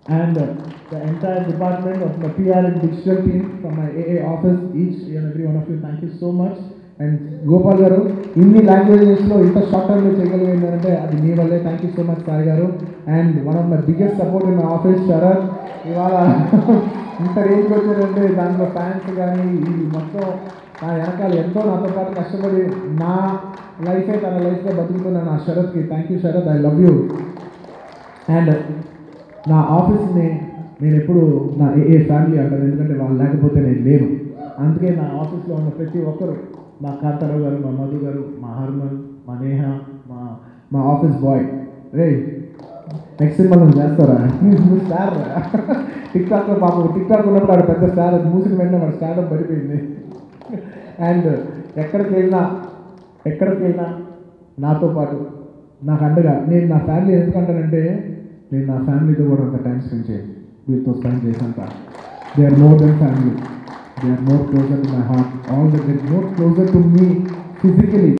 and uh, the entire department of my PR and digital team from my AA office, each and every one of you, thank you so much. And Gopal garu ఇన్ని లాంగ్వేజెస్లో ఇంత short టర్మ్లో చేయగలిగిందంటే అది మీ వల్లే thank you so much Sai గారు and one of my biggest support in my office Sharath ఇవాళ ఇంత రేంజ్కి వచ్చారంటే దాంట్లో ఫ్యాన్స్ కానీ ఇది మొత్తం నా వెనకాల ఎంతో నాతో పాటు కష్టపడి నా లైఫే తన లైఫ్గా బతుకుతున్న నా శరత్కి thank you Sharath I love you and నా ఆఫీస్ని నేను ఎప్పుడు నా ఏ ఫ్యామిలీ అంటాను ఎందుకంటే వాళ్ళు లేకపోతే నేను లేను అందుకే నా ఆఫీస్లో ఉన్న ప్రతి ఒక్కరు మా కాంతారావు గారు మా మధు గారు మా హర్మన్ మా నేహ మా మా ఆఫీస్ బాయ్ రే నెక్స్ట్ సినిమా నువ్వు చేస్తారా నువ్వు స్టార్ టిక్ టాక్లో పాపం టిక్ టాక్ ఉన్నప్పుడు ఆడ పెద్ద స్టార్ అది మూసిన వెంటనే మన స్టార్డప్ పడిపోయింది అండ్ ఎక్కడికి వెళ్ళినా ఎక్కడికి వెళ్ళినా నాతో పాటు నాకు అండగా నేను నా ఫ్యామిలీ ఎందుకంటానంటే నేను నా ఫ్యామిలీతో కూడా అంత టైం స్పెండ్ చేయాలి వీళ్ళతో స్పెండ్ చేసినంత they are more than family they are more closer to my heart all the they more closer to me physically